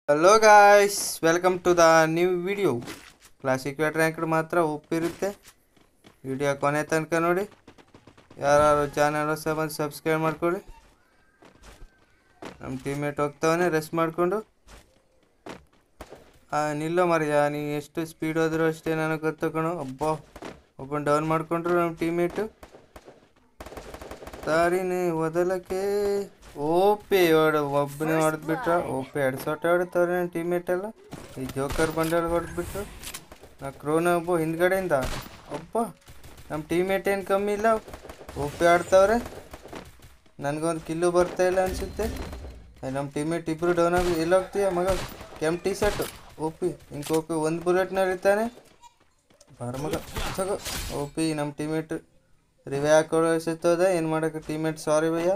Hello guys welcome to the new video classic wait ranked ಮಾತ್ರ ಒಪ್ಪಿರುತ್ತೆ video ಕೊನೆ ತನಕ ನೋಡಿ ಯಾರು ಚಾನಲ್ ಹೊಸ ಬಂದು ಸಬ್ಸ್ಕ್ರೈಬ್ ಮಾಡ್ಕೊಳ್ಳಿ ನಮ್ಮ ಟೀಮೇಟ್ ಹೋಗ್ತಾವನೆ ರೆಸ್ಟ್ ಮಾಡಿಕೊಂಡು ನಿಲ್ಲೋ ಮರ್ಯ ನೀ ಎಷ್ಟು ಸ್ಪೀಡ್ ಹೋದ್ರೂ ಅಷ್ಟೇ ನನಗೆ ಗೊತ್ತಕಣು ಒಬ್ಬ ಒಬ್ಬನ ಡೌನ್ ಮಾಡಿಕೊಂಡ್ರು ನಮ್ಮ ಟೀಮೇಟು ತಾರಿನೇ ಓದಲಕ್ಕೆ ಓಪಿ ಹೊಡ್ ಒಬ್ಬನೇ ಹೊಡೆದ್ಬಿಟ್ರ ಓಪಿ ಎರಡು ಸೊಟ್ಟ ಹೊಡಿತವ್ರೆ ನನ್ನ ಟೀಮೇಟ್ ಎಲ್ಲ ಈ ಜೋಕರ್ ಬಂಡಲ್ ಹೊಡೆದ್ಬಿಟ್ರು ನಾ ಕ್ರೋನ ಒಬ್ಬ ಹಿಂದ್ಗಡೆಯಿಂದ ಒಬ್ಬ ನಮ್ಮ ಟೀಮೇಟ್ ಏನು ಕಮ್ಮಿ ಇಲ್ಲ ಓಪಿ ಆಡ್ತವ್ರೆ ನನಗೊಂದು ಕಿಲ್ಲು ಬರ್ತಾ ಇಲ್ಲ ಅನಿಸುತ್ತೆ ನಮ್ಮ ಟೀಮೇಟ್ ಇಬ್ಬರು ಡೌನ್ ಆಗಿ ಎಲ್ಲಿ ಹೋಗ್ತೀಯ ಮಗ ಕೆಂಪ್ ಟೀ ಶರ್ಟು ಓಪಿ ಹಿಂಗೆ ಓಪಿ ಒಂದು ಬುಲೆಟ್ನಲ್ಲಿ ಇರ್ತಾನೆ ಬಾರ ಮಗ ತಗೋ ಓಪಿ ನಮ್ಮ ಟೀಮೇಟ್ ರಿವೇ ಹಾಕೊಳ್ಳೋ ಸಿಗ್ತದ ಏನು ಮಾಡೋಕೆ ಟೀಮೇಟ್ ಸಾರಿ ಭಯ್ಯ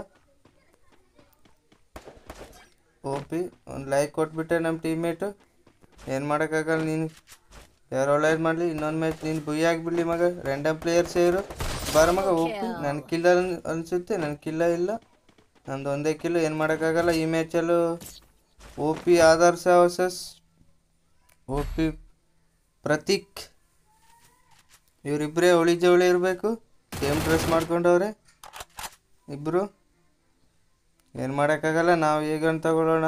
ಓಪಿ ಒಂದು ಲೈಕ್ ಕೊಟ್ಬಿಟ್ಟೆ ನಮ್ಮ ಟೀಮೇಟು ಏನು ಮಾಡೋಕ್ಕಾಗಲ್ಲ ನೀನು ಯಾರು ಒಳ್ಳೇದು ಮಾಡಲಿ ಇನ್ನೊಂದು ಮ್ಯಾಚ್ ನೀನು ಬುಯ್ಯ ಆಗಿಬಿಡ್ಲಿ ಮಗ ರ್ಯಾಂಡಮ್ ಪ್ಲೇಯರ್ಸ್ ಇವರು ಬಾರ ಮಗ ಓಪಿ ನನ್ನ ಕಿಲ್ಲ ಅನಿಸುತ್ತೆ ನನ್ನ ಕಿಲ್ಲ ಇಲ್ಲ ನಂದು ಒಂದೇ ಕಿಲ್ಲು ಏನು ಮಾಡೋಕ್ಕಾಗಲ್ಲ ಈ ಮ್ಯಾಚಲ್ಲೂ O P Adarsh versus O P Prateek ಇವರಿಬ್ಬರೇ ಒಳಿ ಜವಳಿ ಇರಬೇಕು ಸೇಮ್ ಡ್ರೆಸ್ ಮಾಡ್ಕೊಂಡವ್ರೆ ಇಬ್ಬರು ಏನು ಮಾಡೋಕ್ಕಾಗಲ್ಲ ನಾವು ಹೇಗನ್ ತಗೊಳ್ಳೋಣ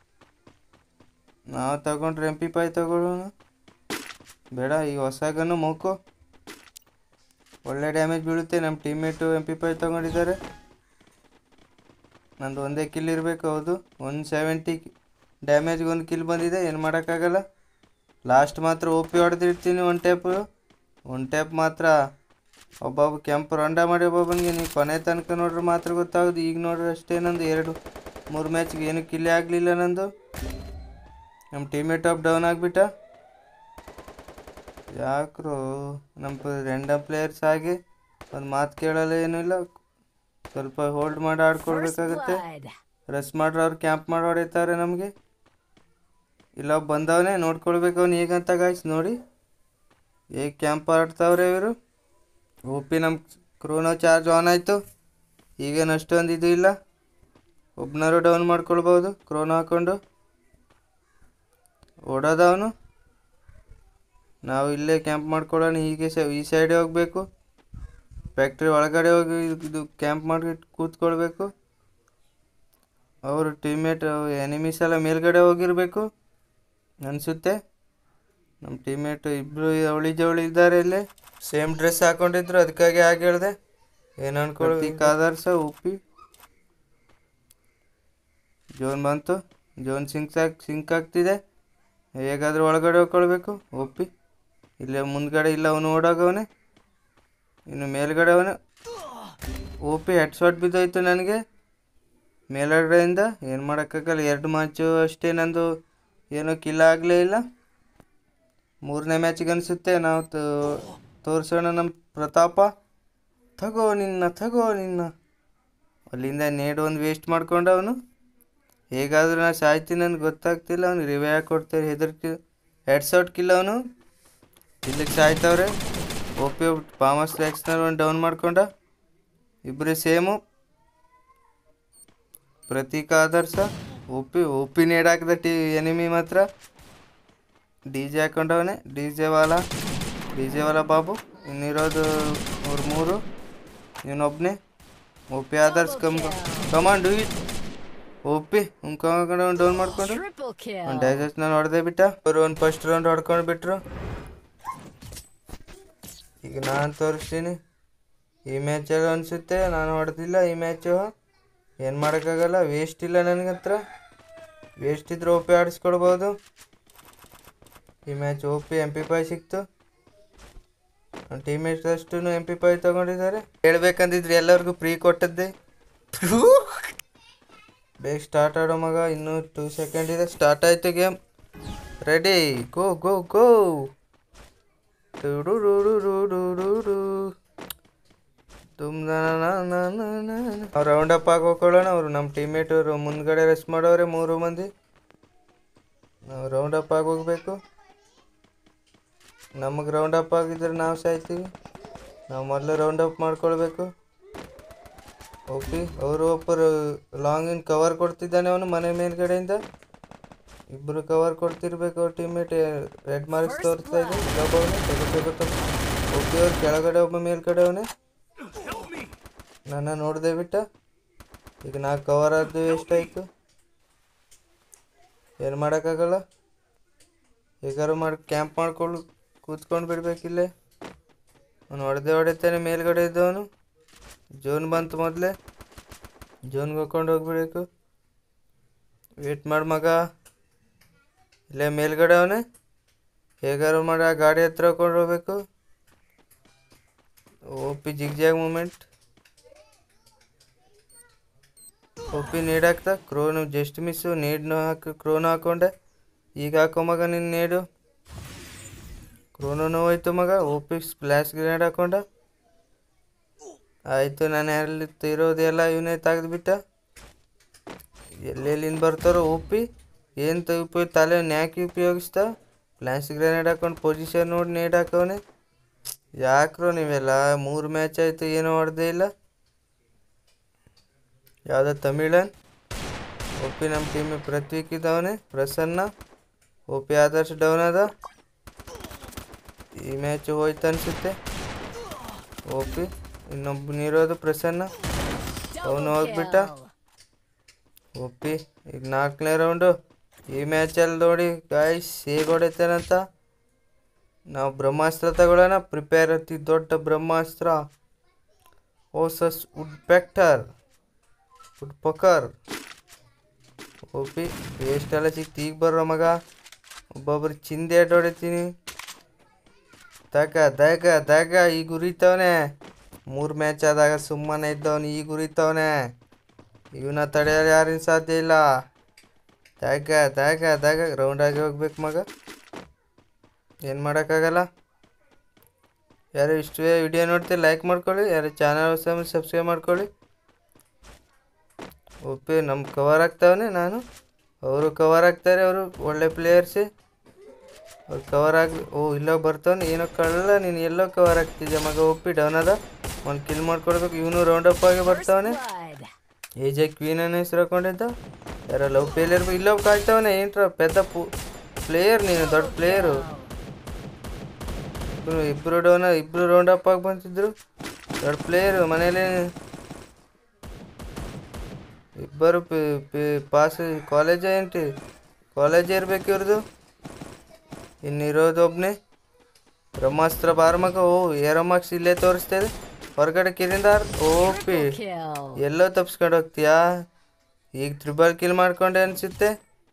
ನಾವು ತಗೊಂಡ್ರೆ ಎಂ ಪಿ ಪೈ ತಗೊಳ್ಳೋಣ ಬೇಡ ಈ ಹೊಸ ಗನ್ನು ಮೋಕೋ ಒಳ್ಳೆ ಡ್ಯಾಮೇಜ್ ಬೀಳುತ್ತೆ ನಮ್ಮ ಟೀಮೇಟು ಎಂ ಪಿ ಪೈ ತಗೊಂಡಿದ್ದಾರೆ ನಂದು ಒಂದೇ ಕಿಲ್ ಇರಬೇಕು ಹೌದು ಒನ್ ಸೆವೆಂಟಿ ಡ್ಯಾಮೇಜ್ಗೆ ಒಂದು ಕಿಲ್ ಬಂದಿದೆ ಏನು ಮಾಡೋಕ್ಕಾಗಲ್ಲ ಲಾಸ್ಟ್ ಮಾತ್ರ ಓ ಪಿ ಹೊಡೆದಿರ್ತೀನಿ ಒನ್ ಟ್ಯಾಪು ಒನ್ ಟ್ಯಾಪ್ ಮಾತ್ರ ಒಬ್ಬೊಬ್ಬ ಕೆಂಪು ರಂಡ ಮಾಡಿ ಒಬ್ಬೊಬ್ಬನಿಗೆ ನೀವು ಕೊನೆ ತನಕ ನೋಡ್ರೆ ಮಾತ್ರ ಗೊತ್ತಾಗೋದು ಈಗ ನೋಡ್ರೆ ಅಷ್ಟೇ ನಂದು ಎರಡು ಮೂರು ಮ್ಯಾಚ್ಗೆ ಏನು ಕಿಲ್ಲೇ ಆಗಲಿಲ್ಲ ನಂದು ನಮ್ಮ ಟೀಮೇಟ್ ಆಫ್ ಡೌನ್ ಆಗಿಬಿಟ್ಟ ಯಾಕ್ರು ನಮ್ಮ ರ್ಯಾಂಡಮ್ ಪ್ಲೇಯರ್ಸ್ ಆಗಿ ಒಂದು ಮಾತು ಕೇಳಲ್ಲ ಏನೂ ಇಲ್ಲ ಸ್ವಲ್ಪ ಹೋಲ್ಡ್ ಮಾಡಿ ಆಡ್ಕೊಳ್ಬೇಕಾಗುತ್ತೆ ರೆಸ್ಟ್ ಮಾಡ್ರೆ ಅವ್ರು ಕ್ಯಾಂಪ್ ಮಾಡಿ ಹೊಡಿತಾರೆ ನಮಗೆ ಇಲ್ಲ ಬಂದವನೇ ನೋಡ್ಕೊಳ್ಬೇಕು ಅವ್ನು ಹೇಗಂತ ಗಾಯ್ಸ್ ನೋಡಿ ಹೇಗೆ ಕ್ಯಾಂಪ್ ಆಡ್ತಾವ್ರೆ ಇವರು ಓಪಿ ನಮ್ಮ ಕ್ರೋನೋ ಚಾರ್ಜ್ ಆನ್ ಆಯಿತು ಈಗೇನು ಅಷ್ಟೊಂದು ಇದು ಇಲ್ಲ ಒಬ್ಬನಾರು ಡೌನ್ ಮಾಡ್ಕೊಳ್ಬೋದು ಕ್ರೋನೋ ಹಾಕ್ಕೊಂಡು ಓಡೋದವನು ನಾವು ಇಲ್ಲೇ ಕ್ಯಾಂಪ್ ಮಾಡ್ಕೊಳ್ಳೋಣ ಹೀಗೆ ಸ ಈ ಸೈಡೇ ಹೋಗಬೇಕು ಫ್ಯಾಕ್ಟ್ರಿ ಒಳಗಡೆ ಹೋಗಿ ಇದು ಕ್ಯಾಂಪ್ ಮಾಡಿ ಕೂತ್ಕೊಳ್ಬೇಕು ಅವರು ಟೀಮೇಟ್ ಎನಿಮೀಸ್ ಎಲ್ಲ ಮೇಲ್ಗಡೆ ಹೋಗಿರಬೇಕು ಅನಿಸುತ್ತೆ ನಮ್ಮ ಟೀಮೇಟು ಇಬ್ಬರು ಅವಳಿ ಜವಳಿ ಇದ್ದಾರೆ ಇಲ್ಲಿ ಸೇಮ್ ಡ್ರೆಸ್ ಹಾಕೊಂಡಿದ್ರು ಅದಕ್ಕಾಗಿ ಹಾಗೆ ಹೇಳಿದೆ ಏನು ಅನ್ಕೊಳ್ಳಿ ಆದರ್ಶ ಉಪ್ಪಿ ಜೋನ್ ಬಂತು ಜೋನ್ ಸಿಂಕ್ ಆಗ್ ಸಿಂಕ್ ಆಗ್ತಿದೆ ಹೇಗಾದರೂ ಒಳಗಡೆ ಹೋಗ್ಕೊಳ್ಬೇಕು ಒಪ್ಪಿ ಇಲ್ಲೇ ಮುಂದ್ಗಡೆ ಇಲ್ಲ ಅವನು ಓಡೋಗವನೆ ಇನ್ನು ಮೇಲ್ಗಡೆ ಅವನು ಓಪಿ ಹೆಡ್ ಶಾಟ್ ಬಿದ್ದೋಯ್ತು ನನಗೆ ಮೇಲ್ಗಡೆಯಿಂದ ಏನು ಮಾಡೋಕ್ಕಾಗಲ್ಲ ಎರಡು ಮ್ಯಾಚು ಅಷ್ಟೇ ನಂದು ಏನೂ ಕಿಲ್ಲ ಆಗಲೇ ಇಲ್ಲ ಮೂರನೇ ಮ್ಯಾಚಿಗೆ ಅನಿಸುತ್ತೆ ನಾವು ತೋರಿಸೋಣ ನಮ್ಮ ಪ್ರತಾಪ ತಗೋ ನಿನ್ನ ತಗೋ ನಿನ್ನ ಅಲ್ಲಿಂದ ನೇಡ್ ಒಂದು ವೇಸ್ಟ್ ಮಾಡ್ಕೊಂಡ ಅವನು ಹೇಗಾದರೂ ನಾನು ಸಾಯ್ತೀನಿ ನನಗೆ ಗೊತ್ತಾಗ್ತಿಲ್ಲ ಅವ್ನು ರಿವೇ ಹಾಕೊಡ್ತಾರೆ ಹೆದರ್ತಿ ಹೆಡ್ ಶಾಟ್ ಕಿಲ್ಲ ಅವನು ಇಲ್ಲಿಗೆ ಸಾಯ್ತವ್ರೆ ಓಪಿ ಪಾಮಸ್ ಲ್ಯಾಕ್ಸ್ನಲ್ಲಿ ಒಂದು ಡೌನ್ ಮಾಡ್ಕೊಂಡ ಇಬ್ಬರು ಸೇಮು ಪ್ರತೀಕ ಆದರ್ಶ ಓಪಿ ಓಪಿ ನೇಡ್ ಹಾಕಿದ ಟಿ ಎನಿಮಿ ಮಾತ್ರ ಡಿ ಜೆ ಹಾಕೊಂಡವನೆ ಡಿ ಜೆ ವಾಲ ಡಿ ಜೆ ವಾಲ ಬಾಬು ಇನ್ನಿರೋದು ಮೂರು ಮೂರು ಇವನೊಬ್ಬನೇ OP Adarsh come command do it OP ಉಂಕೊಂಡು ಡೌನ್ ಮಾಡ್ಕೊಂಡು Triple kill. ಒಂದು ಡೈಜೆಸ್ಟ್ನಲ್ಲಿ ಹೊಡೆದೇ ಬಿಟ್ಟ ಅವರು ಒಂದು ಫಸ್ಟ್ ರೌಂಡ್ ಹೊಡ್ಕೊಂಡು ಬಿಟ್ರು ಈಗ ನಾನು ತೋರಿಸ್ತೀನಿ ಈ ಮ್ಯಾಚಲ್ಲಿ ಅನಿಸುತ್ತೆ ನಾನು ಹೊಡೆದಿಲ್ಲ ಈ ಮ್ಯಾಚು ಏನು ಮಾಡೋಕ್ಕಾಗಲ್ಲ ವೇಸ್ಟ್ ಇಲ್ಲ ನನಗೆ ಹತ್ರ ವೇಸ್ಟ್ ಇದ್ರೆ ಓಪಿ ಆಡಿಸ್ಕೊಳ್ಬೋದು ಈ match OP M P five ಸಿಕ್ತು ನನ್ನ ಟೀಮೇಟ್ಸ್ ಅಷ್ಟು ಎಂ ಪಿ ಪೈ ತೊಗೊಂಡಿದ್ದಾರೆ ಹೇಳ್ಬೇಕಂದಿದ್ರೆ ಎಲ್ಲರಿಗೂ ಫ್ರೀ ಕೊಟ್ಟದ್ದೆ ಬೇಗ ಸ್ಟಾರ್ಟ್ ಆಡೋ ಮಗ ಇನ್ನೂ ಟೂ ಸೆಕೆಂಡ್ ಇದೆ ಸ್ಟಾರ್ಟ್ ಆಯಿತು game ready go go go ತುಮ್ ಅವ್ರು ರೌಂಡ್ ಅಪ್ ಆಗಿ ಹೋಗ್ಕೊಳ್ಳೋಣ ಅವರು ನಮ್ಮ ಟೀಮೇಟ್ ಅವರು ಮುಂದ್ಗಡೆ ರೆಸ್ಟ್ ಮಾಡೋರೆ ಮೂರು ಮಂದಿ ನಾವು ರೌಂಡ್ ಅಪ್ ಆಗಿ ಹೋಗ್ಬೇಕು ನಮಗೆ ರೌಂಡ್ ಅಪ್ ಆಗಿದ್ರೆ ನಾವು ಸಾಯ್ತೀವಿ ನಾವು ಮೊದಲು ರೌಂಡ್ ಅಪ್ ಮಾಡ್ಕೊಳ್ಬೇಕು ಓಕೆ ಅವರು ಒಬ್ಬರು ಲಾಂಗಿನ ಕವರ್ ಕೊಡ್ತಿದ್ದಾನೆ ಅವನು ಮನೆ ಮೇಲ್ಗಡೆಯಿಂದ ಇಬ್ಬರು ಕವರ್ ಕೊಡ್ತಿರ್ಬೇಕು ಟೀಮೇಟ್ ರೆಡ್ ಮಾರ್ಕ್ಸ್ ತೋರಿಸ್ತಾ ಇದೆ ಇಲ್ಲೊಬ್ಬವನೇ ತೆಗೆದು ಓಕೆ ಅವ್ರು ಕೆಳಗಡೆ ಒಬ್ಬ ಮೇಲ್ಗಡೆ ಅವನೇ ನನ್ನ ನೋಡದೆ ಬಿಟ್ಟ ಈಗ ನಾ ಕವರ್ ಆದ್ದು ಎಷ್ಟಾಯ್ತು ಏನು ಮಾಡೋಕ್ಕಾಗಲ್ಲ ಹೇಗಾರು ಮಾಡಿ ಕ್ಯಾಂಪ್ ಮಾಡ್ಕೊಂಡು ಕೂತ್ಕೊಂಡು ಬಿಡ್ಬೇಕಿಲ್ಲೇ ಅವನು ಹೊಡೆದೇ ಹೊಡಿತಾನೆ ಮೇಲ್ಗಡೆ ಇದ್ದವನು ಜೋನ್ ಬಂತು ಮೊದಲೇ ಜೋನ್ಗೆ ಹೋಗ್ಕೊಂಡು ಹೋಗ್ಬಿಡ್ಬೇಕು ವೇಟ್ ಮಾಡಿ ಮಗ ಇಲ್ಲೇ ಮೇಲ್ಗಡೆ ಅವನೇ ಹೇಗಾರು ಮಾಡಿ ಆ ಗಾಡಿ ಹತ್ರ ಹೋಗ್ಕೊಂಡು ಹೋಗ್ಬೇಕು O P zig zag movement O P nade ಹಾಕ್ತಾ ಕ್ರೋನು ಜಸ್ಟ್ ಮಿಸ್ಸು ನೀಡ್ನು ಹಾಕಿ ಕ್ರೋನು ಹಾಕೊಂಡೆ ಈಗ ಹಾಕೋ ಮಗ ನಿನ್ನ ನೀಡು ಕ್ರೋನು ಹೋಯ್ತು ಮಗ ಓ ಪಿ ಸ್ಪ್ಲಾಶ್ ಗ್ರೇನೇಡ್ ಹಾಕೊಂಡ ಆಯಿತು ನಾನು ಯಾರಲ್ಲಿ ಇರೋದೆಲ್ಲ ಇವನೇ ತೆಗೆದ್ಬಿಟ್ಟ ಎಲ್ಲೆಲ್ಲಿಂದ ಬರ್ತಾರೋ ಉಪ್ಪಿ ಏನು ತ ಉಪಯೋಗ ತಲೆ ನ್ಯಾಕಿ ಉಪಯೋಗಿಸ್ತಾ ಫ್ಲಾಶ್ ಗ್ರೆನೇಡ್ ಹಾಕೊಂಡು ಪೊಸಿಷನ್ ನೋಡಿ ನೇಡ್ ಹಾಕವನೆ ಯಾಕ್ರೋ ನೀವೆಲ್ಲ ಮೂರು ಮ್ಯಾಚ್ ಆಯಿತು ಏನೂ ಹೊಡೆದೇ ಇಲ್ಲ ಯಾವುದೋ ತಮಿಳನ್ ಒಪ್ಪಿ ನಮ್ಮ ಟೀಮ್ ಪ್ರತೀಕ್ ಇದ್ದವನೆ ಪ್ರಸನ್ನ ಒಪ್ಪಿ ಆದರ್ಶ್ ಡೌನ್ ಅದ ಈ ಮ್ಯಾಚ್ ಹೋಯ್ತು ಅನ್ಸುತ್ತೆ ಓಪಿ ಇನ್ನೊಬ್ಬನಿರೋದು ಪ್ರಸನ್ನ ಅವನು ಹೋಗ್ಬಿಟ್ಟ ಒಪ್ಪಿ ಈಗ ನಾಲ್ಕನೇ ರೌಂಡು ಈ ಮ್ಯಾಚಲ್ಲಿ ನೋಡಿ ಗಾಯ್ಸ್ ಹೇಗೆ ಹೊಡಿತಾನಂತ ನಾವು ಬ್ರಹ್ಮಾಸ್ತ್ರ ತಗೊಳ್ಳೋಣ ಪ್ರಿಪೇರ್ ಅತಿ ದೊಡ್ಡ ಬ್ರಹ್ಮಾಸ್ತ್ರ ಓಸಸ್ ವುಡ್ ಪ್ಯಾಕ್ಟರ್ ವುಡ್ ಪಕರ್ ಒಪ್ಪಿ ಎಷ್ಟೆಲ್ಲ ಸಿಕ್ತು ಈಗ ಬರೋ ಮಗ ಒಬ್ಬೊಬ್ರು ಚಿಂದೆ ಅಡ್ಡ ಹೊಡಿತೀನಿ ತಗ ದಗ ದಗ ಈಗ ಉರಿತವನೆ ಮೂರು ಮ್ಯಾಚ್ ಆದಾಗ ಸುಮ್ಮನೆ ಇದ್ದವನು ಈಗ ಉರಿತವನೆ ಇವನ ತಡೆಯಲು ಯಾರಿನ ಸಾಧ್ಯ ಇಲ್ಲ ದಾಗ ದಾಗ ದಾಗ ರೌಂಡ್ ಆಗಿ ಹೋಗ್ಬೇಕು ಮಗ ಏನು ಮಾಡೋಕ್ಕಾಗಲ್ಲ ಯಾರು ಇಷ್ಟು ವಿಡಿಯೋ ನೋಡ್ತೀರಿ ಲೈಕ್ ಮಾಡ್ಕೊಳ್ಳಿ ಯಾರು ಚಾನಲ್ ಹೊಸ ಸಬ್ಸ್ಕ್ರೈಬ್ ಮಾಡ್ಕೊಳ್ಳಿ ಓಪೆ ನಮ್ಮ ಕವರ್ ಆಗ್ತಾವನೆ ನಾನು ಅವರು ಕವರ್ ಆಗ್ತಾರೆ ಅವರು ಒಳ್ಳೆ ಪ್ಲೇಯರ್ಸೇ ಅವ್ರು ಕವರ್ ಆಗಿ ಓ ಇಲ್ಲೋ ಬರ್ತಾವನೆ ಏನೋ ಕಳ್ಳ ನೀನು ಎಲ್ಲೋ ಕವರ್ ಆಗ್ತಿದ್ಯಾ ಮಗ ಒಪ್ಪಿ ಡೌನ್ ಅದ ಒಂದು ಕಿಲ್ ಮಾಡ್ಕೊಡ್ಬೇಕು ಇವನು ರೌಂಡ್ ಅಪ್ ಆಗಿ ಬರ್ತಾವನೆ ಏಜೆ ಕ್ವೀನ್ ಅನ್ನೋ ಹೆಸರು ಹಾಕೊಂಡಿದ್ದ ಯಾರೋ ಲವ್ ಫೇಲಿಯರ್ ಇಲ್ಲೊಬ್ಬ ಕಾಯ್ತಾವನೆ ಏನ್ರ ಪೆದ್ದ ಪು ಪ್ಲೇಯರ್ ನೀನು ದೊಡ್ಡ ಪ್ಲೇಯರು ಇಬ್ರು ಇಬ್ರು ಡೌನ್ ಇಬ್ರು ರೌಂಡ್ ಅಪ್ ಆಗಿ ಬಂತಿದ್ರು ದೊಡ್ಡ ಪ್ಲೇಯರು ಮನೇಲಿ ಇಬ್ಬರು ಪಾಸ್ ಕಾಲೇಜ್ ఏంటి ಕಾಲೇಜ್ ಇರ್ಬೇಕು ಇವ್ರದ್ದು ಇನ್ನಿರೋದು ಒಬ್ಬನೇ ಬ್ರಹ್ಮಾಸ್ತ್ರ ಬಾರಮಗ ಓ ಏರೋ ಮಾರ್ಕ್ಸ್ ಇಲ್ಲೇ ತೋರಿಸ್ತಾ ಇದೆ ಹೊರಗಡೆ ಕಿರಿಂದಾರ್ ಓಪಿ ಎಲ್ಲೋ ತಪ್ಸ್ಕೊಂಡು ಹೋಗ್ತೀಯಾ ಈಗ ತ್ರಿಬಲ್ ಕಿಲ್ ಮಾಡ್ಕೊಂಡೆ ಅನ್ಸುತ್ತೆ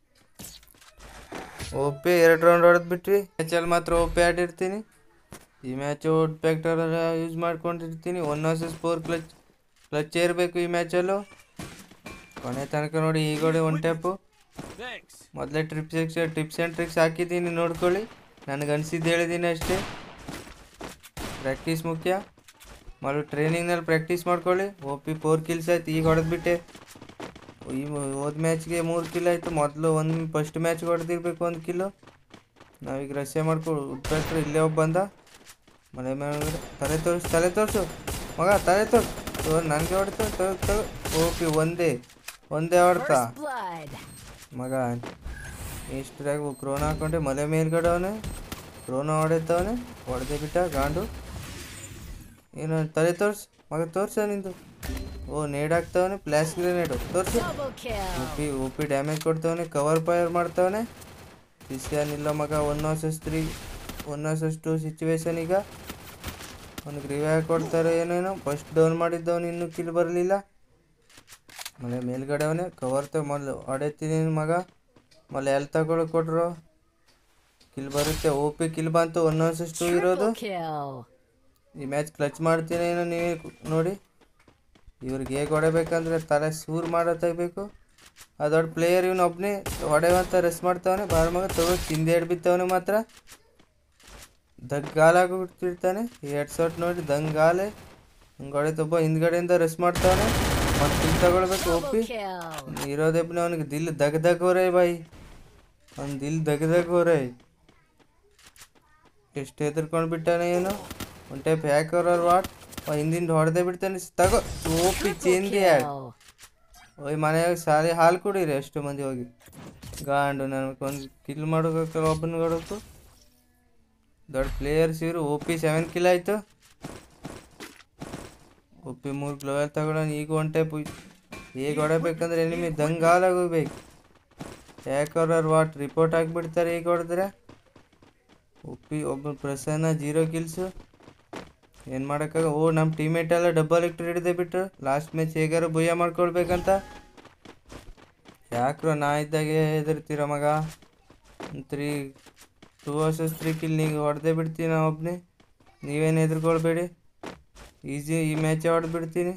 ಓಪಿ ಎರಡು ರೌಂಡ್ ಹೊಡೆದು ಬಿಟ್ವಿ ಮ್ಯಾಚಲ್ಲಿ ಮಾತ್ರ ಓಪಿ ಆಡಿರ್ತೀನಿ ಈ ಮ್ಯಾಚ್ ಓಟ್ ಫ್ಯಾಕ್ಟರ್ ಯೂಸ್ ಮಾಡ್ಕೊಂಡಿರ್ತೀನಿ one versus four clutch clutch ಇರಬೇಕು ಈ ಮ್ಯಾಚಲ್ಲೂ ಕೊನೆ ತನಕ ನೋಡಿ ಈಗೋಡೆ ಒನ್ ಟ್ಯಾಪು ಮೊದಲೇ ಟ್ರಿಪ್ಸ್ ಟಿಪ್ಸ್ ಆ್ಯಂಡ್ ಟ್ರಿಕ್ಸ್ ಹಾಕಿದ್ದೀನಿ ನೋಡ್ಕೊಳ್ಳಿ ನನಗೆ ಅನಿಸಿದ್ದು ಹೇಳಿದ್ದೀನಿ ಅಷ್ಟೇ ಪ್ರಾಕ್ಟೀಸ್ ಮುಖ್ಯ ಮಾಡು ಟ್ರೈನಿಂಗ್ನಲ್ಲಿ ಪ್ರಾಕ್ಟೀಸ್ ಮಾಡ್ಕೊಳ್ಳಿ ಓ ಪಿ ಫೋರ್ ಕಿಲ್ಸ್ ಆಯ್ತು ಈಗ ಹೊಡೆದ್ಬಿಟ್ಟೆ ಈ ಹೋದ ಮ್ಯಾಚ್ಗೆ ಮೂರು ಕಿಲ್ ಆಯಿತು ಮೊದಲು ಒಂದು ಫಸ್ಟ್ ಮ್ಯಾಚ್ಗೆ ಹೊಡೆದಿರ್ಬೇಕು ಒಂದು ಕಿಲ್ಲು ನಾವೀಗ ರಸ್ಸೆ ಮಾಡ್ಕೊಂಡು ಉಟ್ಬಿಟ್ರೆ ಇಲ್ಲೇ ಒಬ್ಬ ಬಂದ ಮನೆ ಮೇಲೆ ತಲೆ ತೋರಿಸು ತಲೆ ತೋರಿಸು ಮಗ ತಲೆ ತೋರಿಸು ನನಗೆ ಹೊಡಿತು ತಗೋ ತಗೋ ಓಪಿ ಒಂದೇ ಒಂದೇ ಹೊಡ್ತಾ ಮಗ ಎಷ್ಟ್ರಾಗ ಕ್ರೋನ ಹಾಕೊಂಡೆ ಮಲೆ ಮೇಲ್ಗಡೆ ಅವನೆ ಕ್ರೋನ ಹೊಡೆತವನೆ ಹೊಡೆದೇ ಬಿಟ್ಟ ಗಾಂಡು ಏನು ತಲೆ ತೋರ್ಸು ಮಗ ತೋರ್ಸ ನಿಂದು ಓ ನೇಡ್ ಹಾಕ್ತವನೆ ಫ್ಲಾಶ್ ಗ್ರೆನೇಡು ತೋರ್ಸು ಓಪಿ ಓಪಿ ಡ್ಯಾಮೇಜ್ ಕೊಡ್ತವನೆ ಕವರ್ ಫೈರ್ ಮಾಡ್ತವನೆ ಕ್ರಿಸ್ಟಿಯನ್ ಇಲ್ಲ ಮಗ one versus three one versus two situation ಈಗ ಅವ್ನಿಗೆ ರಿವ್ಯೂ ಕೊಡ್ತಾರೆ ಏನೇನೋ ಫಸ್ಟ್ ಡೌನ್ ಮಾಡಿದ್ದವನು ಇನ್ನೂ ಕಿಲ್ ಬರಲಿಲ್ಲ ಆಮೇಲೆ ಮೇಲ್ಗಡೆ ಅವನೇ ಕವರ್ ತಗ ಮೊದಲು ಹೊಡೆತೀನಿ ಮಗ ಮೊದಲು ಎಲ್ಲಿ ತಗೊಳಕ್ ಕೊಟ್ರು ಕಿಲ್ ಬರುತ್ತೆ ಓ ಪಿ ಕಿಲ್ ಬಂತು ಒನ್ ವರ್ಸಸ್ ಟು ಇರೋದು ಈ ಮ್ಯಾಚ್ ಕ್ಲಚ್ ಮಾಡ್ತೀನಿ ಏನೋ ನೀವೇ ನೋಡಿ ಇವ್ರಿಗೆ ಹೇಗೆ ಹೊಡೆಬೇಕಂದ್ರೆ ತಲೆ ಸೂರು ಮಾಡೋ ತೆಗಿಬೇಕು ಆ ದೊಡ್ಡ ಪ್ಲೇಯರ್ ಇವನು ಒಬ್ಬನೇ ಹೊಡೆವಂತ ರೆಸ್ಟ್ ಮಾಡ್ತಾವನೆ ಬಾರ ಮಗ ತಗೋ ತಿಂದೆ ಹಿಡ್ಬಿತ್ತವನೆ ಮಾತ್ರ ದಗ್ಗಾಲಾಗಿ ಬಿಡ್ತಿರ್ತಾನೆ ಎರಡು ಶಾಟ್ ನೋಡಿ ದಂಗಾಲೆ ಹಂಗೆ ಹೊಡೆತೊಬ್ಬ ಹಿಂದ್ಗಡೆಯಿಂದ ರೆಸ್ಟ್ ಮಾಡ್ತಾವನೆ ಮತ್ತೆ ಕಿಲ್ ತಗೊಳ್ಬೇಕು ಒಪ್ಪಿ ಇರೋದೆಬ್ಬನೇ ಅವನಿಗೆ ದಿಲ್ ದಗ್ ದಗ್ ಹೋರೈ ಬಾಯಿ ಅವ್ನು ದಿಲ್ ದಗ್ ದಗ್ ಹೋರೈ ಎಷ್ಟು ಹೆದರ್ಕೊಂಡು ಬಿಟ್ಟಾನೆ ಏನು ಒಂದು ಟೈಪ್ ಹ್ಯಾಕರ್ ಅವ್ರ ವಾಟ್ ಹಿಂದಿಂದ ಹೊಡೆದೇ ಬಿಡ್ತಾನೆ ತಗೋ ಓಪಿ ಚೇಂದಿ ಯಾಡ್ ಓಯ್ ಮನೆಯಾಗ ಸಾಲಿ ಹಾಲು ಕುಡೀರಿ ಎಷ್ಟು ಮಂದಿ ಹೋಗಿ ಗಾಂಡು ನನಗೆ ಒಂದು ಕಿಲ್ ಮಾಡೋಕೆ ಒಬ್ಬನ ಕೊಡೋಕು ದೊಡ್ಡ ಪ್ಲೇಯರ್ಸ್ ಇವರು ಒ ಪಿ ಸೆವೆನ್ ಕಿಲ್ ಆಯಿತು ಒ ಪಿ ಮೂರು ಗ್ಲೋವಲ್ ತಗೊಳ್ಳೋಣ ಈಗ ಒನ್ ಟೈಪ್ ಹೇಗೆ ಹೊಡಬೇಕಂದ್ರೆ ಎನಿಮಿ ದಂಗಾಲಾಗೋಗ್ಬೇಕು ಯಾಕವ್ರ ವಾಟ್ ರಿಪೋರ್ಟ್ ಆಗಿಬಿಡ್ತಾರೆ ಈಗ ಹೊಡೆದ್ರೆ ಒಪ್ಪಿ ಒಬ್ಬ ಪ್ರಸನ್ನ ಜೀರೋ ಕಿಲ್ಸು ಏನು ಮಾಡೋಕ್ಕಾಗ ಓ ನಮ್ಮ ಟೀಮೇಟ್ ಎಲ್ಲ ಡಬ್ಬಲ್ ಇಕ್ಟರ್ ಹಿಡಿದೇ ಬಿಟ್ರು ಲಾಸ್ಟ್ ಮ್ಯಾಚ್ ಹೇಗಾರು ಭುಯ್ಯ ಮಾಡ್ಕೊಳ್ಬೇಕಂತ ಯಾಕ್ರೋ ನಾ ಇದ್ದಾಗೆ ಹೆದರ್ತೀರ ಮಗ three two versus three kill ನೀವು ಹೊಡೆದೇ ಬಿಡ್ತೀನಿ ನಾ ಒಬ್ಬನೇ ನೀವೇನು ಹೆದರ್ಕೊಳ್ಬೇಡಿ ಈಸಿ ಈ ಮ್ಯಾಚೇ ಹೊಡೆದ್ಬಿಡ್ತೀನಿ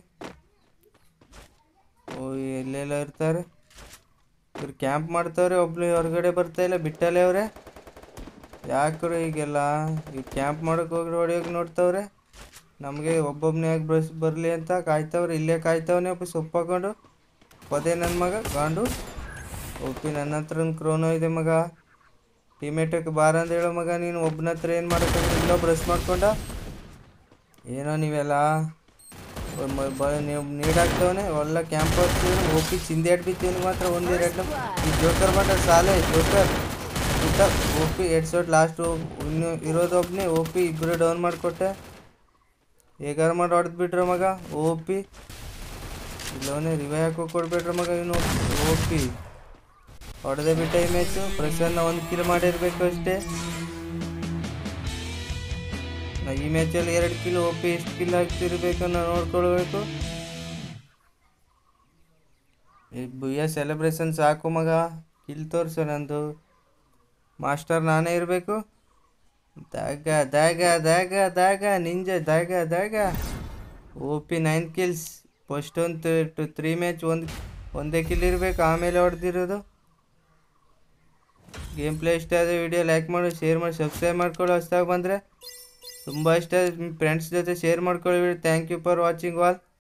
ಓ ಎಲ್ಲೆಲ್ಲ ಇರ್ತಾರೆ ಇವ್ರು ಕ್ಯಾಂಪ್ ಮಾಡ್ತಾವ್ರೆ ಒಬ್ಳು ಹೊರಗಡೆ ಬರ್ತಾ ಇಲ್ಲ ಬಿಟ್ಟಲ್ಲೇ ಅವ್ರೆ ಯಾಕ್ರು ಈಗೆಲ್ಲ ಈ ಕ್ಯಾಂಪ್ ಮಾಡೋಕೆ ಹೋಗಿ ಹೊಡಿಯೋಕೆ ನೋಡ್ತಾವ್ರೆ ನಮಗೆ ಒಬ್ಬೊಬ್ಬನೇ ಯಾಕೆ ಬಸ್ ಬರಲಿ ಅಂತ ಕಾಯ್ತವ್ರೆ ಇಲ್ಲೇ ಕಾಯ್ತವನೆ ಒಬ್ಬ ಸೊಪ್ಪು ಹಾಕೊಂಡು ಪದೇ ನನ್ನ ಮಗ ಗಾಂಡು ಒಪ್ಪಿ ನನ್ನ ಹತ್ರ ಒಂದು ಕ್ರೋನೋ ಇದೆ ಮಗ ಟೀಮೇಟಕ್ಕೆ ಬಾರ ಅಂತ ಹೇಳೋ ಮಗ ನೀನು ಒಬ್ಬನ ಹತ್ರ ಏನು ಮಾಡೋಕ್ಕಾಗ ಇಲ್ಲೋ ಬ್ರಷ್ ಮಾಡ್ಕೊಂಡ ಏನೋ ನೀವೆಲ್ಲ ಒ- ಮ- ಬ ನೀವು ನೀಡಾಕ್ತವನೆ ಒಳ್ಳೆ ಕ್ಯಾಂಪಸ್ ಹೋಗಿ ಚಿಂದಿ ಬಿತ್ತೀನಿ ಮಾತ್ರ ಒಂದು ಎರಡು ಈ ಜೋಕರ್ ಮಾತ್ರ ಸಾಲೆ ಜೋಕರ್ ಊಟ ಓಪಿ ಎರಡು ಶಾಟ್ ಲಾಸ್ಟು ಇನ್ನು ಇರೋದು ಒಬ್ಬನೇ ಓಪಿ ಇಬ್ಬರು ಡೌನ್ ಮಾಡಿಕೊಟ್ಟೆ ಹೇಗಾರು ಮಾಡಿ ಹೊಡೆದು ಬಿಟ್ರ ಮಗ ಓಪಿ ಇಲ್ಲವನೇ ರಿವೈ ಹಾಕೋ ಕೊಡ್ಬಿಟ್ರ ಮಗ ಇವನು ಓಪಿ ಹೊಡೆದೇ ಬಿಟ್ಟ ಈ ಮ್ಯಾಚು ಪ್ರಸನ್ನ ಒಂದು ಕಿಲ್ ಮಾಡಿರ್ಬೇಕು ಅಷ್ಟೇ ನಾ ಈ ಮ್ಯಾಚಲ್ಲಿ ಎರಡು ಕಿಲ್ ಒಪ್ಪಿ ಎಷ್ಟು ಕಿಲ್ ಹಾಕ್ತಿರ್ಬೇಕು ನಾವು ನೋಡ್ಕೊಳ್ಬೇಕು ಈ ಬುಯ್ಯ ಸೆಲೆಬ್ರೇಷನ್ ಸಾಕು ಮಗ ಕಿಲ್ ತೋರಿಸು ನಂದು ಮಾಸ್ಟರ್ ನಾನೇ ಇರಬೇಕು ದಾಗ ದಾಗ ದಾಗ ದಾಗ ನಿಂಜ ದಾಗ ದಾಗ O P nine kills first ಒಂದು ಟು ತ್ರೀ ಮ್ಯಾಚ್ ಒಂದು ಒಂದೇ ಕಿಲ್ ಇರಬೇಕು ಆಮೇಲೆ ಹೊಡೆದಿರೋದು ಗೇಮ್ ಪ್ಲೇ ಇಷ್ಟ ಆದರೆ ವಿಡಿಯೋ ಲೈಕ್ ಮಾಡಿ ಶೇರ್ ಮಾಡಿ ಸಬ್ಸ್ಕ್ರೈಬ್ ಮಾಡ್ಕೊಳ್ಳಿ ಹೊಸ್ದಾಗಿ ಬಂದರೆ ತುಂಬ ಇಷ್ಟ ಫ್ರೆಂಡ್ಸ್ ಜೊತೆ ಶೇರ್ ಮಾಡ್ಕೊಳ್ಳಿ thank you for watching all